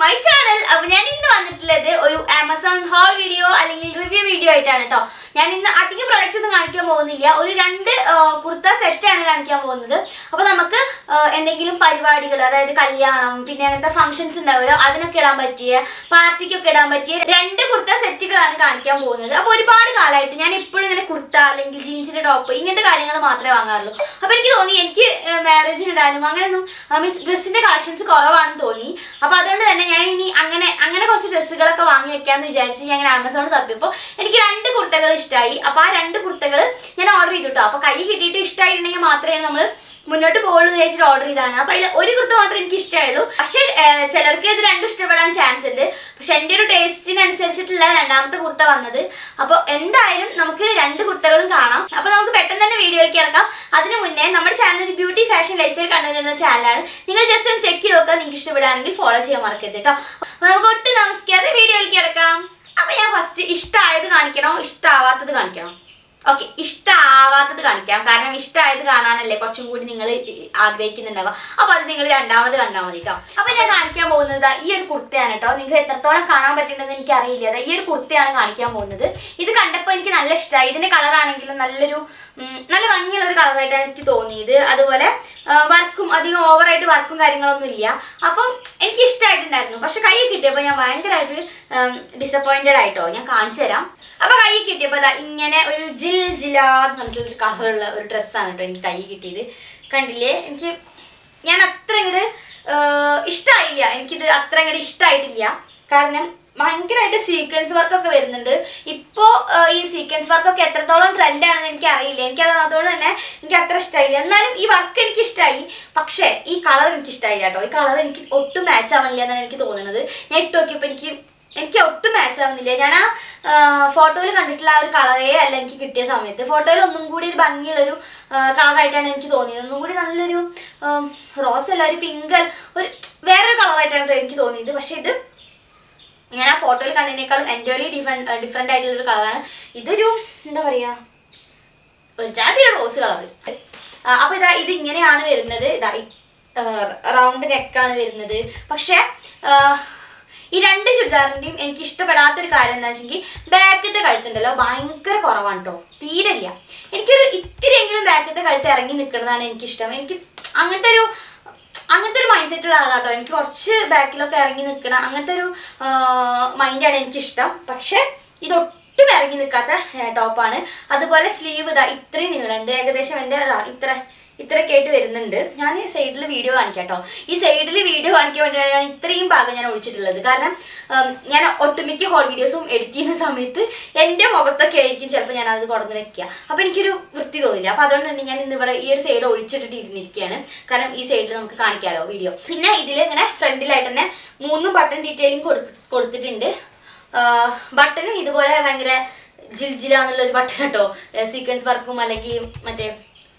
my channel അപ്പൊ ഞാൻ ഇന്ന് വന്നിട്ടുള്ളത് ഒരു ആമസോൺ ഹോൾ വീഡിയോ അല്ലെങ്കിൽ റിവ്യൂ വീഡിയോ ആയിട്ടാണ് കേട്ടോ ഞാൻ ഇന്ന് അധികം പ്രൊഡക്റ്റ് ഒന്നും കാണിക്കാൻ പോകുന്നില്ല ഒരു രണ്ട് ആ, കുർത്ത സെറ്റ് ആണ് കാണിക്കാൻ പോകുന്നത് അപ്പൊ നമുക്ക് ആ, എന്തെങ്കിലും പരിപാടികൾ അതായത് കല്യാണം പിന്നെ അങ്ങനത്തെ ഫംഗ്ഷൻസ് ഉണ്ടാവുമല്ലോ അതിനൊക്കെ ഇടാൻ പറ്റിയ പാർട്ടിക്കൊക്കെ ഇടാൻ പറ്റിയ രണ്ട് കുർത്ത സെറ്റുകളാണ് കാണിക്കാൻ പോകുന്നത് അപ്പൊ ഒരുപാട് കാലമായിട്ട് ഞാൻ എപ്പോഴും ഇങ്ങനെ കുർത്ത അല്ലെങ്കിൽ ജീൻസിന്റെ ടോപ്പ് ഇങ്ങനത്തെ കാര്യങ്ങൾ മാത്രമേ വാങ്ങാറുള്ളൂ അപ്പൊ എനിക്ക് തോന്നി എനിക്ക് മാരേജിന് ഇടാനും അങ്ങനെയൊന്നും മീൻസ് ഡ്രസ്സിന്റെ കളക്ഷൻസ് കുറവാണെന്ന് തോന്നി അപ്പൊ അതുകൊണ്ട് തന്നെ ഞാൻ ഇനി അങ്ങനെ അങ്ങനെ കുറച്ച് ഡ്രസ്സുകളൊക്കെ വാങ്ങി വെക്കാന്ന് വിചാരിച്ച് ഞാൻ അങ്ങനെ ആമസോണിൽ തപ്പിയപ്പോൾ എനിക്ക് രണ്ട് കുർത്തകൾ ഇഷ്ടമായി അപ്പൊ ആ രണ്ട് കുർത്തകൾ ഞാൻ ഓർഡർ ചെയ്തു കേട്ടോ അപ്പൊ കൈ കിട്ടിയിട്ട് ഇഷ്ടമായിട്ടുണ്ടെങ്കിൽ മാത്രമേ നമ്മൾ മുന്നോട്ട് പോകുള്ളൂ എന്ന് വിചാരിച്ചിട്ട് ഓർഡർ ചെയ്താണ് അപ്പൊ അതിൽ ഒരു കുർത്ത മാത്രമേ എനിക്ക് ഇഷ്ടമായുള്ളൂ പക്ഷെ ചിലർക്ക് ഇത് രണ്ടും ഇഷ്ടപ്പെടാൻ ചാൻസ് ഉണ്ട് പക്ഷെ എൻ്റെ ഒരു ടേസ്റ്റിനനുസരിച്ചിട്ടുള്ള രണ്ടാമത്തെ കുർത്ത വന്നത് അപ്പോൾ എന്തായാലും നമുക്ക് രണ്ട് കുർത്തകളും കാണാം അപ്പൊ നമുക്ക് പെട്ടെന്ന് തന്നെ വീഡിയോയിലേക്ക് ഇറക്കാം അതിന് മുന്നേ നമ്മുടെ ചാനൽ ഒരു ബ്യൂട്ടി ഫാഷൻ ലൈഫ് സ്റ്റൈൽ കണ്ടുവരുന്ന ചാനലാണ് നിങ്ങൾ ജസ്റ്റ് ഒന്ന് ചെക്ക് ചെയ്ത് നോക്കുക നിങ്ങൾക്ക് ഇഷ്ടപ്പെടുകയാണെങ്കിൽ ഫോളോ ചെയ്യാൻ മറക്കരുത് കേട്ടോ അപ്പൊ നമുക്ക് ഒട്ടും നമസ്കാരം വീഡിയോയിലേക്ക് ഇറക്കാം അപ്പൊ ഞാൻ ഫസ്റ്റ് ഇഷ്ടമായത് കാണിക്കണോ ഇഷ്ടമാവാത്തത് കാണിക്കണോ ഓക്കെ ഇഷ്ടമാവാത്തത് കാണിക്കാം കാരണം ഇഷ്ടമായത് കാണാനല്ലേ കുറച്ചും കൂടി നിങ്ങൾ ആഗ്രഹിക്കുന്നുണ്ടാവുക അപ്പൊ അത് നിങ്ങൾ രണ്ടാമത് കണ്ടാൽ മതി കേട്ടോ അപ്പൊ ഞാൻ കാണിക്കാൻ പോകുന്നത് ദാ ഈ ഒരു കുർത്തയാണ് കേട്ടോ നിങ്ങൾക്ക് എത്രത്തോളം കാണാൻ പറ്റുന്നുണ്ടെന്ന് എനിക്ക് അറിയില്ല ദാ ഈ ഒരു കുർത്തയാണ് കാണിക്കാൻ പോകുന്നത് ഇത് കണ്ടപ്പോൾ എനിക്ക് നല്ല ഇഷ്ടമായി ഇതിന്റെ കളർ ആണെങ്കിലും നല്ലൊരു ഉം, നല്ല ഭംഗിയുള്ള ഒരു കളറായിട്ടാണ് എനിക്ക് തോന്നിയത് അതുപോലെ വർക്കും അധികം ഓവറായിട്ട് വർക്കും കാര്യങ്ങളൊന്നും ഇല്ല അപ്പം എനിക്ക് ഇഷ്ടമായിട്ടുണ്ടായിരുന്നു പക്ഷെ കൈ കിട്ടിയപ്പോൾ ഞാൻ ഭയങ്കരമായിട്ട് ഡിസപ്പോയിന്റഡ് ആയിട്ടോ ഞാൻ കാണിച്ചു തരാം അപ്പൊ കൈ കിട്ടിയപ്പോൾ ദാ ഇങ്ങനെ ഒരു ജിൽ ജിലാ എന്ന് പറഞ്ഞിട്ടുള്ള ഒരു കളറുള്ള ഒരു ഡ്രസ്സാണ് കേട്ടോ എനിക്ക് കൈ കിട്ടിയത് കണ്ടില്ലേ എനിക്ക് ഞാൻ അത്ര ഇങ്ങോട്ട് ഇഷ്ടമായില്ല എനിക്കിത് അത്ര ഇങ്ങോട്ട് ഇഷ്ടമായിട്ടില്ല കാരണം ഭയങ്കരമായിട്ട് സീക്വൻസ് വർക്കൊക്കെ വരുന്നുണ്ട് ഇപ്പോൾ ഈ സീക്വൻസ് വർക്കൊക്കെ എത്രത്തോളം ട്രെൻഡ് ആണെന്ന് എനിക്ക് അറിയില്ല എനിക്ക് അത് അതുകൊണ്ട് തന്നെ എനിക്ക് അത്ര ഇഷ്ടമായില്ല എന്നാലും ഈ വർക്ക് എനിക്ക് ഇഷ്ടമായി പക്ഷേ ഈ കളർ എനിക്ക് ഇഷ്ടമായില്ല കേട്ടോ ഈ കളർ എനിക്ക് ഒട്ടും മാച്ച് ആവണില്ല എന്നാണ് എനിക്ക് തോന്നുന്നത് ഞാൻ ഇട്ട് നോക്കിയപ്പോൾ എനിക്ക് എനിക്ക് ഒട്ടും മാച്ച് ആവുന്നില്ല ഞാൻ ആ ഫോട്ടോയിൽ കണ്ടിട്ടുള്ള ആ ഒരു കളറേ അല്ല എനിക്ക് കിട്ടിയ സമയത്ത് ഫോട്ടോയിൽ ഒന്നും കൂടി ഒരു ഭംഗിയുള്ളൊരു കളറായിട്ടാണ് എനിക്ക് തോന്നിയത് ഒന്നും കൂടി നല്ലൊരു റോസ് അല്ല ഒരു പിങ്ക് ഒരു വേറൊരു കളറായിട്ടാണ് ട്ടോ എനിക്ക് തോന്നിയത് പക്ഷെ ഇത് ഞാൻ ആ ഫോട്ടോയിൽ കണ്ടതിനേക്കാളും എൻ്റർലി ഡിഫറെൻറ്റ് ഡിഫറെൻ്റ് ആയിട്ടുള്ള ഒരു കളറാണ് ഇതൊരു എന്താ പറയുക ഒരു ജാതിയുടെ റോസ് കളർ അപ്പൊ ഇതാ ഇത് ഇങ്ങനെയാണ് വരുന്നത് ഇതാ റൗണ്ട് നെക്കാണ് വരുന്നത് പക്ഷെ ആ, ഈ രണ്ട് ചുരിദാറിന്റെയും എനിക്ക് ഇഷ്ടപ്പെടാത്തൊരു കാര്യം എന്താ വെച്ചെങ്കിൽ ബാക്കത്തെ കഴുത്തുണ്ടല്ലോ ഭയങ്കര കുറവാണ് കേട്ടോ തീരല്ല എനിക്കൊരു ഇത്തിരിയെങ്കിലും ബാക്കത്തെ കഴുത്ത് ഇറങ്ങി നിൽക്കുന്നതാണ് എനിക്കിഷ്ടം എനിക്ക് അങ്ങനത്തെ ഒരു അങ്ങനത്തെ ഒരു മൈൻഡ് സെറ്റുള്ള ആളാണ് കേട്ടോ എനിക്ക് കുറച്ച് ബാക്കിലൊക്കെ ഇറങ്ങി നിൽക്കണം അങ്ങനത്തെ ഒരു മൈൻഡാണ് എനിക്കിഷ്ടം പക്ഷെ ഇതൊട്ടും ഇറങ്ങി നിൽക്കാത്ത ടോപ്പാണ് അതുപോലെ സ്ലീവ് ഇതാ ഇത്രയും നീളമുണ്ട് ഏകദേശം എൻ്റെ ഇതാ ഇത്ര ഇത്രയൊക്കെ ആയിട്ട് വരുന്നുണ്ട് ഞാൻ ഈ സൈഡിൽ വീഡിയോ കാണിക്കാം കേട്ടോ ഈ സൈഡിൽ വീഡിയോ കാണിക്കാൻ വേണ്ടിയാണ് ഇത്രയും ഭാഗം ഞാൻ ഒഴിച്ചിട്ടുള്ളത് കാരണം ഉം, ഞാൻ ഒട്ടുമിക്ക ഹോൾ വീഡിയോസും എഡിറ്റ് ചെയ്യുന്ന സമയത്ത് എൻ്റെ മുഖത്തൊക്കെ ആയിരിക്കും ചിലപ്പോൾ ഞാൻ അത് കൊടുന്ന് വെക്കുക അപ്പോൾ എനിക്കൊരു വൃത്തി തോന്നില്ല അപ്പോൾ അതുകൊണ്ട് തന്നെ ഞാൻ ഇന്ന് ഇവിടെ ഈ ഒരു സൈഡ് ഒഴിച്ചിട്ടിട്ട് ഇരുന്നിരിക്കുകയാണ് കാരണം ഈ സൈഡിൽ നമുക്ക് കാണിക്കാമല്ലോ വീഡിയോ പിന്നെ ഇതിൽ ഇങ്ങനെ ഫ്രണ്ടിലായിട്ട് തന്നെ മൂന്ന് ബട്ടൺ ഡീറ്റെയിലിംഗ് കൊടു കൊടുത്തിട്ടുണ്ട് ബട്ടണും ഇതുപോലെ ഭയങ്കര ജിൽജില എന്നുള്ള ഒരു ബട്ടൺ കേട്ടോ സീക്വൻസ് വർക്കും അല്ലെങ്കിൽ മറ്റേ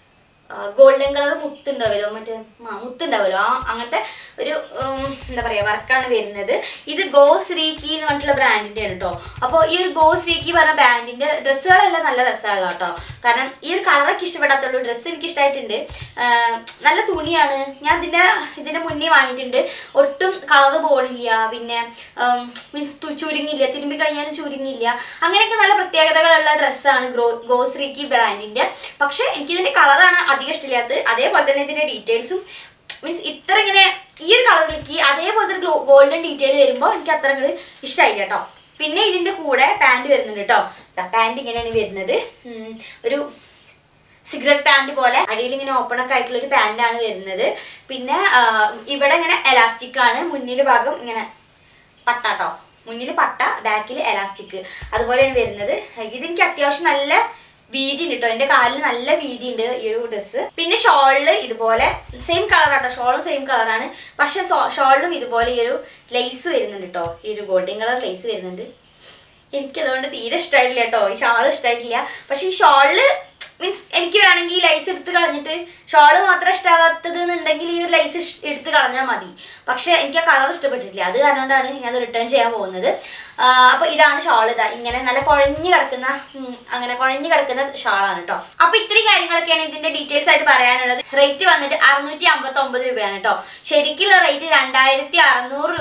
ഗോൾഡൻ കളർ മുത്തുണ്ടാവല്ലോ മറ്റേ ആ മുത്തുണ്ടാവല്ലോ ആ അങ്ങനത്തെ ഒരു ഉം, എന്താ പറയാ വർക്കാണ് വരുന്നത് ഇത് ഗോ ശ്രീകി എന്ന് പറഞ്ഞിട്ടുള്ള ബ്രാൻഡിന്റെ ആണ് കേട്ടോ അപ്പോൾ ഈ ഒരു ഗോ ശ്രീകി പറഞ്ഞ ബ്രാൻഡിന്റെ ഡ്രസ്സുകളെല്ലാം നല്ല രസമുള്ള കേട്ടോ കാരണം ഈ ഒരു കളറൊക്കെ ഇഷ്ടപ്പെടാത്തുള്ളൂ ഡ്രസ്സ് എനിക്ക് ഇഷ്ടമായിട്ടുണ്ട് നല്ല തുണിയാണ് ഞാൻ ഇതിന്റെ ഇതിന്റെ മുന്നേ വാങ്ങിയിട്ടുണ്ട് ഒട്ടും കളർ പോണില്ല പിന്നെ മീൻസ് ചുരുങ്ങില്ല തിരുമ്പി കഴിഞ്ഞാലും ചുരുങ്ങില്ല അങ്ങനെയൊക്കെ നല്ല പ്രത്യേകതകളുള്ള ഡ്രസ്സാണ് ഗ്രോ ഗോശ്രീക്ക് ബ്രാൻഡിന്റെ പക്ഷെ എനിക്കിതിന്റെ കളറാണ് അധികം ഇഷ്ടമില്ലാത്തത് അതേപോലെ തന്നെ ഇതിന്റെ ഡീറ്റെയിൽസും മീൻസ് ഇത്ര ഇങ്ങനെ ഈ ഒരു കളറിലേക്ക് അതേപോലെ ഒരു ഗോൾഡൻ ഡീറ്റെയിൽ വരുമ്പോൾ എനിക്ക് അത്ര അങ്ങോട്ട് ഇഷ്ടമായില്ല കേട്ടോ പിന്നെ ഇതിന്റെ കൂടെ പാൻറ് വരുന്നുണ്ട് കേട്ടോ പാൻറ് ഇങ്ങനെയാണ് വരുന്നത് ഉം, ഒരു സിഗരറ്റ് പാൻറ് പോലെ അടിയിൽ ഇങ്ങനെ ഓപ്പൺ ഒക്കെ ആയിട്ടുള്ള ഒരു പാൻറ്റാണ് വരുന്നത് പിന്നെ ആ, ഇവിടെ ഇങ്ങനെ എലാസ്റ്റിക് ആണ് മുന്നിൽ ഭാഗം ഇങ്ങനെ പട്ടാട്ടോ മുന്നിൽ പട്ട ബാക്കിൽ എലാസ്റ്റിക് അതുപോലെയാണ് വരുന്നത് ഇതെനിക്ക് അത്യാവശ്യം നല്ല വീതി ഉണ്ട് കേട്ടോ എന്റെ കാലിൽ നല്ല വീതി ഉണ്ട് ഈ ഒരു ഡ്രസ്സ് പിന്നെ ഷോളില് ഇതുപോലെ സെയിം കളർ ആട്ടോ ഷോളും സെയിം കളറാണ് പക്ഷെ ഷോളിലും ഇതുപോലെ ഈ ഒരു ലേസ് വരുന്നുണ്ട് കേട്ടോ ഈ ഒരു ഗോൾഡൻ കളർ ലേസ് വരുന്നുണ്ട് എനിക്കതുകൊണ്ട് തീരെ ഇഷ്ടമായിട്ടില്ല കേട്ടോ ഈ ഷാള് ഇഷ്ടമായിട്ടില്ല പക്ഷെ ഈ ഷോളില് മീൻസ് എനിക്ക് വേണമെങ്കിൽ ഈ ലൈസ് എടുത്ത് കളഞ്ഞിട്ട് ഷോള് മാത്രം ഇഷ്ടമാകാത്തത് എന്നുണ്ടെങ്കിൽ ഈ ഒരു ലൈസ് എടുത്ത് കളഞ്ഞാൽ മതി പക്ഷെ എനിക്ക് ആ കളർ ഇഷ്ടപ്പെട്ടിട്ടില്ല അത് കാരണം കൊണ്ടാണ് ഞാൻ അത് റിട്ടേൺ ചെയ്യാൻ പോകുന്നത് അപ്പൊ ഇതാണ് ഷാൾ ഇതാ ഇങ്ങനെ നല്ല കുഴഞ്ഞു കിടക്കുന്ന ഉം, അങ്ങനെ കുഴഞ്ഞു കിടക്കുന്ന ഷാളാണ് കേട്ടോ അപ്പൊ ഇത്രയും കാര്യങ്ങളൊക്കെയാണ് ഇതിന്റെ ഡീറ്റെയിൽസ് ആയിട്ട് പറയാനുള്ളത് റേറ്റ് വന്നിട്ട് അറുന്നൂറ്റി അമ്പത്തി ഒമ്പത് രൂപയാണ് കേട്ടോ ശരിക്കുള്ള റേറ്റ് രണ്ടായിരത്തി അറുന്നൂറ് രൂപയാണ്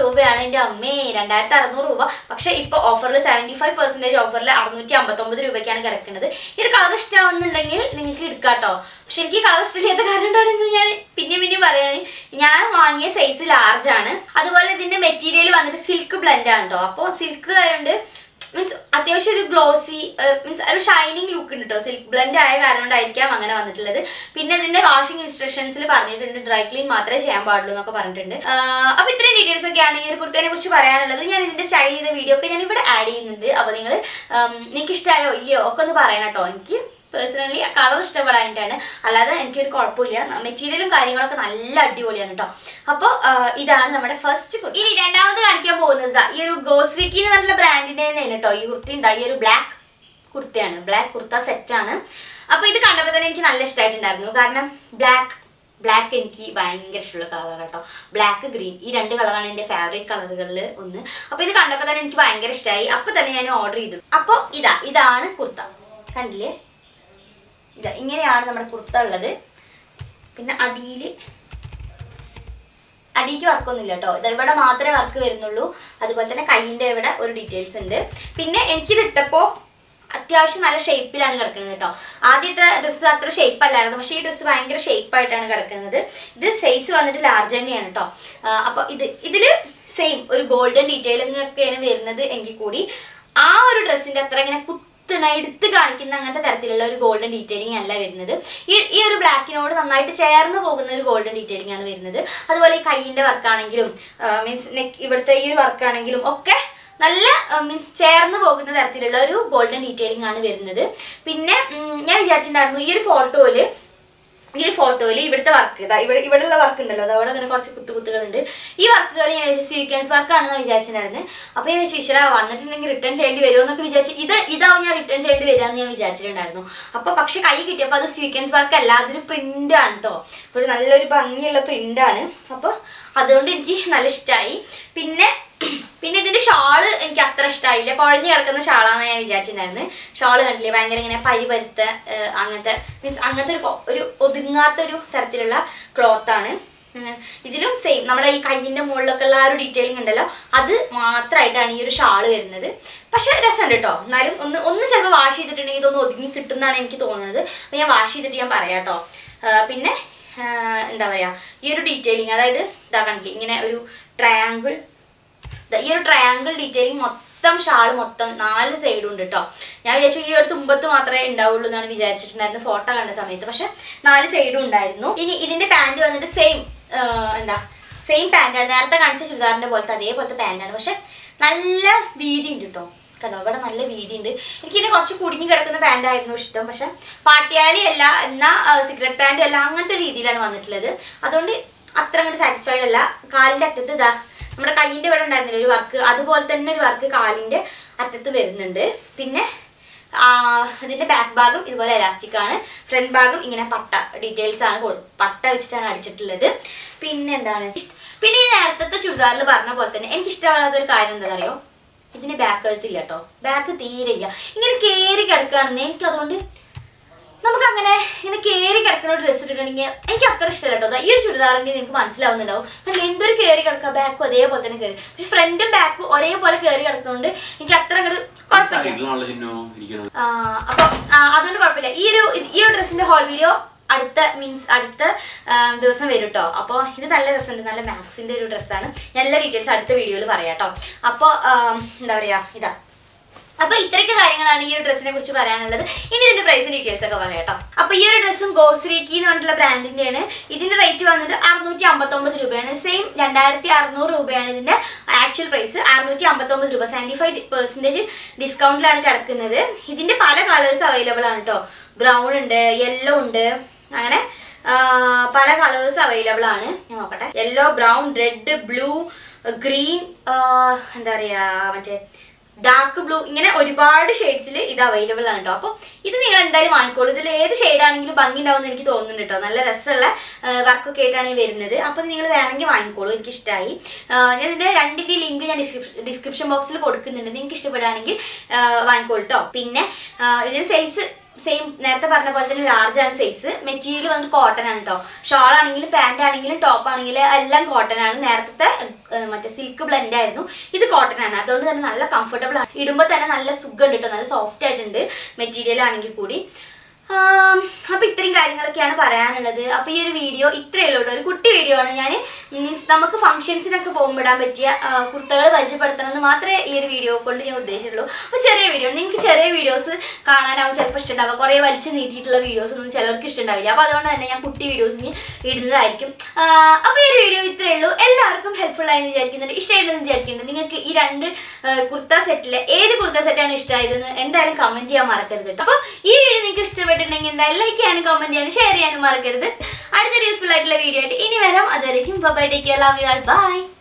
എൻ്റെ അമ്മേ രണ്ടായിരത്തി അറുന്നൂറ് രൂപ പക്ഷെ ഇപ്പോൾ ഓഫറിൽ സെവൻറ്റി ഫൈവ് പെർസെൻറ്റേജ് ഓഫറിൽ അറുന്നൂറ്റി അമ്പത്തൊമ്പത് രൂപയ്ക്കാണ് കിടക്കുന്നത് ഈ ഒരു കളർ ഇഷ്ടമാവുന്നുണ്ടെങ്കിൽ നിങ്ങൾക്ക് എടുക്കാം കേട്ടോ പക്ഷെ എനിക്ക് കളർ ഇഷ്ടമില്ലാത്ത കാരണം എന്താണെന്ന് ഞാൻ പിന്നെ പിന്നെ പറയുകയാണ് ഞാൻ വാങ്ങിയ സൈസ് ലാർജ് ആണ് അതുപോലെ ഇതിന്റെ മെറ്റീരിയൽ വന്നിട്ട് സിൽക്ക് ബ്ലെൻഡ് ആണ് കേട്ടോ അപ്പോൾ സിൽക്ക് ആയതുകൊണ്ട് മീൻസ് അത്യാവശ്യം ഒരു ഗ്ലോസി മീൻസ് ഒരു ഷൈനിങ് ലുക്ക് ഉണ്ട് കേട്ടോ സിൽക്ക് ബ്ലെൻഡ് ആയ കാരണം കൊണ്ടായിരിക്കാം അങ്ങനെ വന്നിട്ടുള്ളത് പിന്നെ ഇതിന്റെ വാഷിംഗ് ഇൻസ്ട്രക്ഷൻസിൽ പറഞ്ഞിട്ടുണ്ട് ഡ്രൈ ക്ലീൻ മാത്രമേ ചെയ്യാൻ പാടുള്ളൂ എന്നൊക്കെ പറഞ്ഞിട്ടുണ്ട് ആഹ് അപ്പൊ ഇത്രയും ഡീറ്റെയിൽസ് ഒക്കെയാണ് ഈ ഒരു കുർത്തേനെ കുറിച്ച് പറയാനുള്ളത് ഞാൻ ഇതിന്റെ സ്റ്റൈൽ ചെയ്ത വീഡിയോ ഒക്കെ ഞാൻ ഇവിടെ ആഡ് ചെയ്യുന്നുണ്ട് അപ്പൊ നിങ്ങൾ നിങ്ങൾക്ക് ഇഷ്ടമായോ ഇല്ലയോ ഒക്കെ ഒന്ന് പറയണം കേട്ടോ എനിക്ക് പേഴ്സണലി കളർ ഇഷ്ടപ്പെടാനായിട്ടാണ് അല്ലാതെ എനിക്കൊരു കുഴപ്പമില്ല മെറ്റീരിയലും കാര്യങ്ങളൊക്കെ നല്ല അടിപൊളിയാണ് കേട്ടോ അപ്പോൾ ഇതാണ് നമ്മുടെ ഫസ്റ്റ് കുർത്തി ഇനി രണ്ടാമത് കാണിക്കാൻ പോകുന്നത് ദാ ഈ ഒരു ഗോസ്രിക്കി എന്ന് പറഞ്ഞിട്ടുള്ള ബ്രാൻഡിന്റെ തന്നെയാണ് കേട്ടോ ഈ കുർത്തി എന്താ ഈ ഒരു ബ്ലാക്ക് കുർത്തയാണ് ബ്ലാക്ക് കുർത്ത സെറ്റാണ് അപ്പോൾ ഇത് കണ്ടപ്പോൾ തന്നെ എനിക്ക് നല്ല ഇഷ്ടമായിട്ടുണ്ടായിരുന്നു കാരണം ബ്ലാക്ക് ബ്ലാക്ക് എനിക്ക് ഭയങ്കര ഇഷ്ടമുള്ള കളർ കേട്ടോ ബ്ലാക്ക് ഗ്രീൻ ഈ രണ്ട് കളറാണ് എൻ്റെ ഫേവറേറ്റ് കളറുകളിൽ ഒന്ന് അപ്പോൾ ഇത് കണ്ടപ്പോൾ തന്നെ എനിക്ക് ഭയങ്കര ഇഷ്ടമായി അപ്പോൾ തന്നെ ഞാൻ ഓർഡർ ചെയ്തു അപ്പോൾ ഇതാ ഇതാണ് കുർത്ത കണ്ടില്ലേ ഇതാ ഇങ്ങനെയാണ് നമ്മുടെ കുർത്ത ഉള്ളത് പിന്നെ അടിയിൽ അടിക്ക് വർക്കൊന്നുമില്ല കേട്ടോ ഇത് ഇവിടെ മാത്രമേ വർക്ക് വരുന്നുള്ളൂ അതുപോലെ തന്നെ കൈയിൻ്റെ ഇവിടെ ഒരു ഡീറ്റെയിൽസ് ഉണ്ട് പിന്നെ എനിക്കിത് ഇട്ടപ്പോൾ അത്യാവശ്യം നല്ല ഷേപ്പിലാണ് കിടക്കുന്നത് കേട്ടോ ആദ്യത്തെ ഡ്രസ്സ് അത്ര ഷേപ്പ് അല്ലായിരുന്നു പക്ഷേ ഈ ഡ്രസ്സ് ഭയങ്കര ഷേപ്പായിട്ടാണ് കിടക്കുന്നത് ഇത് സൈസ് വന്നിട്ട് ലാർജ് തന്നെയാണ് കേട്ടോ അപ്പോൾ ഇത് ഇതിൽ സെയിം ഒരു ഗോൾഡൻ ഡീറ്റെയിലിംഗ് ഒക്കെയാണ് വരുന്നത് എങ്കിൽ കൂടി ആ ഒരു ഡ്രസ്സിൻ്റെ അത്ര ഇങ്ങനെ കുത്തണ എടുത്ത് കാണിക്കുന്ന അങ്ങനത്തെ തരത്തിലുള്ള ഒരു ഗോൾഡൻ ഡീറ്റെയിലിംഗ് അല്ല വരുന്നത് ഈ ഈ ഒരു ബ്ലാക്കിനോട് നന്നായിട്ട് ചേർന്ന് പോകുന്ന ഒരു ഗോൾഡൻ ഡീറ്റെയിലിംഗ് ആണ് വരുന്നത് അതുപോലെ ഈ കൈയിൻ്റെ വർക്കാണെങ്കിലും മീൻസ് നെക്ക് ഇവിടുത്തെ ഈ ഒരു വർക്കാണെങ്കിലും ഒക്കെ നല്ല മീൻസ് ചേർന്ന് പോകുന്ന തരത്തിലുള്ള ഒരു ഗോൾഡൻ ഡീറ്റെയിലിംഗ് ആണ് വരുന്നത് പിന്നെ ഉം, ഞാൻ വിചാരിച്ചിട്ടുണ്ടായിരുന്നു ഈ ഒരു ഫോട്ടോയിൽ ഈ ഒരു ഫോട്ടോയിൽ ഇവിടുത്തെ വർക്ക് ഇതാ ഇവിടെ ഇവിടെയുള്ള വർക്ക് ഉണ്ടല്ലോ അത് അവിടെ അങ്ങനെ കുറച്ച് കുത്തു കുത്തുകളുണ്ട് ഈ വർക്കുകൾ ഞാൻ സ്വീക്വൻസ് വർക്കാണെന്ന് വിചാരിച്ചിട്ടുണ്ടായിരുന്നു അപ്പോൾ ഞാൻ വിചാരിച്ചു ഈശ്വര വന്നിട്ടുണ്ടെങ്കിൽ റിട്ടേൺ ചെയ്യേണ്ടി വരുമോ എന്നൊക്കെ വിചാരിച്ച് ഇത് ഇതാവും ഞാൻ റിട്ടേൺ ചെയ്യേണ്ടി വരികയെന്ന് ഞാൻ വിചാരിച്ചിട്ടുണ്ടായിരുന്നു അപ്പോൾ പക്ഷേ കൈ കിട്ടിയപ്പോൾ അത് സ്വീക്വൻസ് വർക്ക് അല്ല അതൊരു പ്രിൻ്റ് ആണ് കേട്ടോ ഒരു നല്ലൊരു ഭംഗിയുള്ള പ്രിൻ്റ് ആണ് അപ്പോൾ അതുകൊണ്ട് എനിക്ക് നല്ല ഇഷ്ടമായി പിന്നെ പിന്നെ ഇതിന്റെ ഷാള് എനിക്ക് അത്ര ഇഷ്ടമായില്ല കുഴഞ്ഞു കിടക്കുന്ന ഷാളാന്ന് ഞാൻ വിചാരിച്ചിട്ടുണ്ടായിരുന്നു ഷാള് കണ്ടില്ലേ ഭയങ്കര ഇങ്ങനെ പരിപരുത്ത ഏഹ്, അങ്ങനത്തെ മീൻസ് അങ്ങനത്തെ ഒരു കൊ- ഒരു ഒതുങ്ങാത്ത ഒരു തരത്തിലുള്ള ക്ലോത്ത് ആണ് ഉം, ഇതിലും സെയിം നമ്മളെ ഈ കയ്യിന്റെ മുകളിലൊക്കെ ഉള്ള ആ ഒരു ഡീറ്റെയിലിംഗ് ഉണ്ടല്ലോ അത് മാത്രമായിട്ടാണ് ഈ ഒരു ഷാള് വരുന്നത് പക്ഷെ രസമുണ്ട് കേട്ടോ എന്നാലും ഒന്ന് ഒന്ന് ചിലപ്പോൾ വാഷ് ചെയ്തിട്ടുണ്ടെങ്കിൽ ഇതൊന്ന് ഒതുങ്ങി കിട്ടുന്നതാണ് എനിക്ക് തോന്നുന്നത് അപ്പോൾ ഞാൻ വാഷ് ചെയ്തിട്ട് ഞാൻ പറയാം കേട്ടോ പിന്നെ ആ, എന്താ പറയാ ഈ ഒരു ഡീറ്റെയിലിംഗ് അതായത് ഇതാ കണ്ടില്ലേ ഇങ്ങനെ ഒരു ട്രയാങ്കിൾ ദാ ഈ ഒരു ട്രയാങ്കിൾ ഡീറ്റെയിലിംഗ് മൊത്തം ഷാൾ മൊത്തം നാല് സൈഡും ഉണ്ട് കേട്ടോ ഞാൻ വിചാരിച്ചു ഈ ഒരു തുമ്പത്ത് മാത്രമേ ഉണ്ടാവുള്ളൂ എന്നാണ് വിചാരിച്ചിട്ടുണ്ടായിരുന്നു ഫോട്ടോ കണ്ട സമയത്ത് പക്ഷെ നാല് സൈഡും ഉണ്ടായിരുന്നു ഇനി ഇതിന്റെ പാൻറ് വന്നിട്ട് സെയിം എന്താ സെയിം പാൻറ്റാണ് നേരത്തെ കാണിച്ച ചുരിദാറിന്റെ പോലത്തെ അതേപോലത്തെ പാൻറ്റാണ് പക്ഷെ നല്ല വീതി ഉണ്ട് കേട്ടോ കണ്ടോ ഇവിടെ നല്ല വീതി ഉണ്ട് എനിക്കിത് കുറച്ച് കുടുങ്ങി കിടക്കുന്ന പാൻ്റ് ആയിരുന്നു ഇഷ്ടം പക്ഷെ പാട്ടിയാലി അല്ല എന്നാൽ സിഗരറ്റ് പാൻറ്റും അല്ല അങ്ങനത്തെ രീതിയിലാണ് വന്നിട്ടുള്ളത് അതുകൊണ്ട് അത്ര അങ്ങോട്ട് സാറ്റിസ്ഫൈഡ് അല്ല കാലിൻ്റെ അറ്റത്ത് ഇതാ നമ്മുടെ കൈയിൻ്റെ ഇവിടെ ഉണ്ടായിരുന്നില്ല ഒരു വർക്ക് അതുപോലെ തന്നെ ഒരു വർക്ക് കാലിൻ്റെ അറ്റത്ത് വരുന്നുണ്ട് പിന്നെ ആ, ഇതിന്റെ ബാക്ക് ഭാഗം ഇതുപോലെ എലാസ്റ്റിക് ആണ് ഫ്രണ്ട് ഭാഗം ഇങ്ങനെ പട്ട ഡീറ്റെയിൽസ് ആണ് കൊടു- പട്ട വെച്ചിട്ടാണ് അടിച്ചിട്ടുള്ളത് പിന്നെ എന്താണ് പിന്നെ ഈ നേരത്തെ ചുരിദാറിൽ പറഞ്ഞ പോലെ തന്നെ എനിക്ക് ഇഷ്ടമാകാത്ത ഒരു കാര്യം എന്താ അറിയോ ഇതിന് ബാക്ക് കഴുത്തില്ല കേട്ടോ ബാക്ക് തീരെ ഇല്ല ഇങ്ങനെ കയറി കിടക്കുകയാണെന്ന് എനിക്ക് അതുകൊണ്ട് നമുക്ക് അങ്ങനെ ഇങ്ങനെ കയറി കിടക്കുന്ന ഡ്രസ്സ് ഇട്ടിട്ടുണ്ടെങ്കിൽ എനിക്ക് അത്ര ഇഷ്ടമല്ല കേട്ടോ ദാ ഈ ഒരു ചുരിദാറിന്റെ നിങ്ങൾക്ക് മനസ്സിലാവുന്നുണ്ടാവും കാരണം എന്തൊരു കയറി കിടക്കുക ബാക്കും അതേപോലെ തന്നെ കയറി പക്ഷെ ഫ്രണ്ടും ബാക്കും ഒരേപോലെ കയറി കിടക്കുന്നതുകൊണ്ട് എനിക്ക് അത്ര അങ്ങോട്ട് കുഴപ്പമില്ല സൈഡിലാണല്ലോ ചിന്നു ഇരിക്കുന്നത് ആ, അപ്പം ആ, അതുകൊണ്ട് കുഴപ്പമില്ല ഈ ഒരു ഇത് ഈ ഒരു ഡ്രസ്സിന്റെ ഹോൾ വീഡിയോ അടുത്ത മീൻസ് അടുത്ത ആ, ദിവസം വരും കേട്ടോ അപ്പോൾ ഇത് നല്ല രസമുണ്ട് നല്ല മാക്സിന്റെ ഒരു ഡ്രസ്സാണ് ഞാൻ എല്ലാ ഡീറ്റെയിൽസ് അടുത്ത വീഡിയോയിൽ പറയാം കേട്ടോ അപ്പോൾ എന്താ പറയാ ഇതാ അപ്പൊ ഇത്രയൊക്കെ കാര്യങ്ങളാണ് ഈ ഒരു ഡ്രസ്സിനെ കുറിച്ച് പറയാനുള്ളത് ഇനി ഇതിന്റെ പ്രൈസിന്റെ ഡീറ്റെയിൽസ് ഒക്കെ പറയാം കേട്ടോ അപ്പൊ ഈ ഒരു ഡ്രസ്സും ഗോസ്രീക്കി എന്ന് പറഞ്ഞിട്ടുള്ള ബ്രാൻഡിന്റെയാണ് ഇതിന്റെ റേറ്റ് വന്നിട്ട് അറുന്നൂറ്റി അമ്പത്തൊമ്പത് രൂപയാണ് സെയിം രണ്ടായിരത്തി അറുന്നൂറ് രൂപയാണ് ഇതിന്റെ ആക്ച്വൽ പ്രൈസ് അറുന്നൂറ്റി അമ്പത്തൊമ്പത് രൂപ സെവൻറ്റി ഫൈവ് പെർസെൻറ്റേജ് ഡിസ്കൗണ്ടിലാണ് കിടക്കുന്നത് ഇതിന്റെ പല കളേഴ്സ് അവൈലബിൾ ആണ് കേട്ടോ ബ്രൗൺ ഉണ്ട് യെല്ലോ ഉണ്ട് അങ്ങനെ ആ, പല കളേഴ്സ് അവൈലബിൾ ആണ് ഞാൻ നോക്കട്ടെ yellow brown red blue green എന്താ പറയാ മറ്റേ ഡാർക്ക് ബ്ലൂ ഇങ്ങനെ ഒരുപാട് ഷെയ്ഡ്സിൽ ഇത് അവൈലബിൾ ആണ് കേട്ടോ അപ്പോൾ ഇത് നിങ്ങൾ എന്തായാലും വാങ്ങിക്കോളൂ ഇതിൽ ഏത് ഷെയ്ഡ് ആണെങ്കിലും ഭംഗി ഉണ്ടാവുമെന്ന് എനിക്ക് തോന്നുന്നുണ്ട് കേട്ടോ നല്ല രസമുള്ള വർക്കൊക്കെ ആയിട്ടാണ് ഈ വരുന്നത് അപ്പോൾ ഇത് നിങ്ങൾ വേണമെങ്കിൽ വാങ്ങിക്കോളൂ എനിക്ക് ഇഷ്ടമായി ഞാൻ ഇതിൻ്റെ രണ്ടിൻ്റെ ലിങ്ക് ഞാൻ ഡിസ്ക്രിപ്ഷൻ ബോക്സിൽ കൊടുക്കുന്നുണ്ട് നിങ്ങൾക്ക് ഇഷ്ടപ്പെടുകയാണെങ്കിൽ വാങ്ങിക്കോളൂ കേട്ടോ പിന്നെ ആ, ഇതിന് സൈസ് സെയിം നേരത്തെ പറഞ്ഞ പോലെ തന്നെ ലാർജ് ആണ് സൈസ് മെറ്റീരിയൽ വന്നിട്ട് കോട്ടൺ ആണ് കേട്ടോ ഷോൾ ആണെങ്കിലും പാന്റ് ആണെങ്കിലും ടോപ്പ് ആണെങ്കിലും എല്ലാം കോട്ടൺ ആണ് നേരത്തെ ഏർ, മറ്റേ സിൽക്ക് ബ്ലെൻഡ് ആയിരുന്നു ഇത് കോട്ടൺ ആണ് അതുകൊണ്ട് തന്നെ നല്ല കംഫർട്ടബിൾ ആണ് ഇടുമ്പോൾ തന്നെ നല്ല സുഖം കേട്ടോ നല്ല സോഫ്റ്റ് ആയിട്ടുണ്ട് മെറ്റീരിയൽ ആണെങ്കിൽ കൂടി ആം, അപ്പൊ ഇത്രയും കാര്യങ്ങളൊക്കെയാണ് പറയാനുള്ളത് അപ്പൊ ഈ ഒരു വീഡിയോ ഇത്രയേ ഉള്ളൂ ഒരു കുട്ടി വീഡിയോ ആണ് ഞാൻ മീൻസ് നമുക്ക് ഫംഗ്ഷൻസിനൊക്കെ പോകുമ്പോൾ ഇടാൻ പറ്റിയ കുർത്തകൾ പരിചയപ്പെടുത്തണം എന്ന് മാത്രമേ ഈ ഒരു വീഡിയോ കൊണ്ട് ഞാൻ ഉദ്ദേശിച്ചുള്ളൂ അപ്പോൾ ചെറിയ വീഡിയോ നിങ്ങൾക്ക് ചെറിയ വീഡിയോസ് കാണാനാവും ചിലപ്പോൾ ഇഷ്ടമുണ്ടാവുക കുറേ വലിച്ചു നീട്ടിയിട്ടുള്ള വീഡിയോസ് ഒന്നും ചിലർക്ക് ഇഷ്ടമുണ്ടാവില്ല അപ്പോൾ അതുകൊണ്ട് തന്നെ ഞാൻ കുട്ടി വീഡിയോസ് ഇനി ഇടുന്നതായിരിക്കും അപ്പോൾ ഈ ഒരു വീഡിയോ ഇത്രയേ ഉള്ളൂ എല്ലാവർക്കും ഹെൽപ്ഫുൾ ആയെന്ന് വിചാരിക്കുന്നുണ്ട് ഇഷ്ടമായിട്ടെന്ന് വിചാരിക്കുന്നുണ്ട് നിങ്ങൾക്ക് ഈ രണ്ട് ആ, കുർത്ത സെറ്റിലെ ഏത് കുർത്ത സെറ്റാണ് ഇഷ്ടമായതെന്ന് എന്തായാലും കമൻറ്റ് ചെയ്യാൻ മറക്കരുത് കേട്ടോ അപ്പോൾ ഈ വീഡിയോ നിങ്ങൾക്ക് ഇഷ്ടപ്പെട്ടിട്ടുണ്ടെങ്കിൽ എന്തായാലും ലൈക്ക് ചെയ്യാനും കമൻറ്റ് ചെയ്യാനും ഷെയർ ചെയ്യാനും മറക്കരുത് അടുത്തൊരു യൂസ്ഫുൾ ആയിട്ടുള്ള വീഡിയോ ആയിട്ട് ഇനി വരാം അതുവരെയും bye take care love you all by